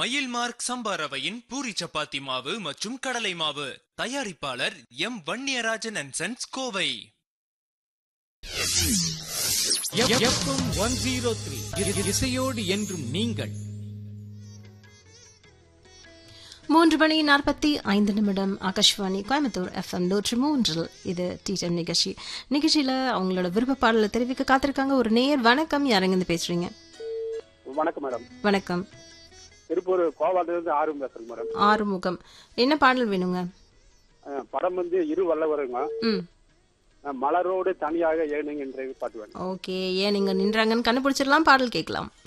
மயில் மார்க் சம்பா ரவையின் பூரி சப்பாத்தி மாவு மற்றும் கடலை மாவு தயாரிப்பாளர் M Vanniyarajan and sons Kovai FM one zero three இசையோடு என்றும் நீங்கள் மூன்று மணி நாற்பத்தி ஐந்து நிமிடம் ஆகாஷ்வாணி கோயம்புத்தூர் எஃப்எம் நூற்று மூன்றில் இது டீச்சர் நிகழ்ச்சி நிகழ்ச்சியில அவங்களோட விருப்ப பாடலை தெரிவிக்க காத்திருக்காங்க ஒரு நேர் வணக்கம் யாருங்க இருந்து பேசுறீங்க வணக்கம் மேடம் வணக்கம் திருப்பூர் கோவாட்டிலிருந்து ஆர்வம் பேசுறேன் மேடம் ஆறுமுகம் என்ன பாடல் வேணுங்க அஹ் படம் வந்து இரு வல்லவருங்க ம் அஹ் மலரோடு தனியாக ஏனுங்கன்ற பாட்டு வேணும் ஓகே ஏன் நீங்க நின்றாங்கன்னு கண்டுபிடிச்சிடலாம் பாடல் கேட்கலாம்